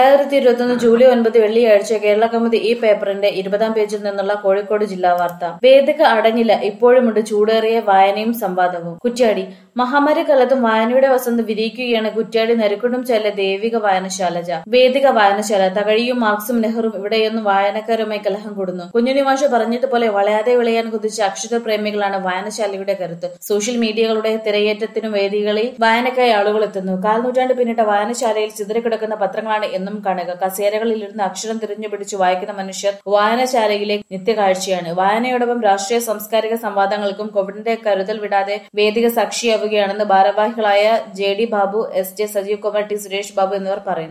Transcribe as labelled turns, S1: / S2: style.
S1: രണ്ടായിരത്തി ഇരുപത്തൊന്ന് ജൂലൈ ഒൻപത് വെള്ളിയാഴ്ച കേരള കൗമുദി ഈ പേപ്പറിന്റെ ഇരുപതാം പേജിൽ നിന്നുള്ള കോഴിക്കോട് ജില്ലാ വാർത്ത വേദിക അടങ്ങില്ല ഇപ്പോഴുമുണ്ട് ചൂടേറിയ വായനയും സംവാദവും കുറ്റ്യാടി മഹാമാരി കാലത്തും വായനയുടെ വസന്തം വിരിയിക്കുകയാണ് കുറ്റ്യാടി നരിക്കുണ്ടും ചെല്ല ദേവിക വായനശാലജ വേദിക വായനശാല തകഴിയും മാർക്സും നെഹ്റും ഇവിടെയൊന്നും വായനക്കാരുമായി കലഹം കൂടുന്നു കുഞ്ഞുനിമാഷ പറഞ്ഞതുപോലെ വളയാതെ വിളയാൻ കുതിച്ച അക്ഷര പ്രേമികളാണ് വായനശാലയുടെ കരുത്ത് സോഷ്യൽ മീഡിയകളുടെ തിരയേറ്റത്തിനും വേദികളിൽ വായനക്കായി ആളുകൾ എത്തുന്നു കാൽനൂറ്റാണ്ട് പിന്നിട്ട വായനശാലയിൽ ചിതറിക്കിടക്കുന്ന പത്രങ്ങളാണ് എന്നും കാണുക കസേരകളിൽ ഇരുന്ന് അക്ഷരം തിരിഞ്ഞു പിടിച്ച് വായിക്കുന്ന മനുഷ്യർ വായനശാലയിലെ നിത്യകാഴ്ചയാണ് വായനയോടൊപ്പം രാഷ്ട്രീയ സാംസ്കാരിക സംവാദങ്ങൾക്കും കോവിഡിന്റെ കരുതൽ വിടാതെ വേദിക സാക്ഷിയാവുകയാണെന്ന് ഭാരവാഹികളായ J D Babu S J Sajeev Kumar T Suresh Babu എന്നിവർ പറയുന്നു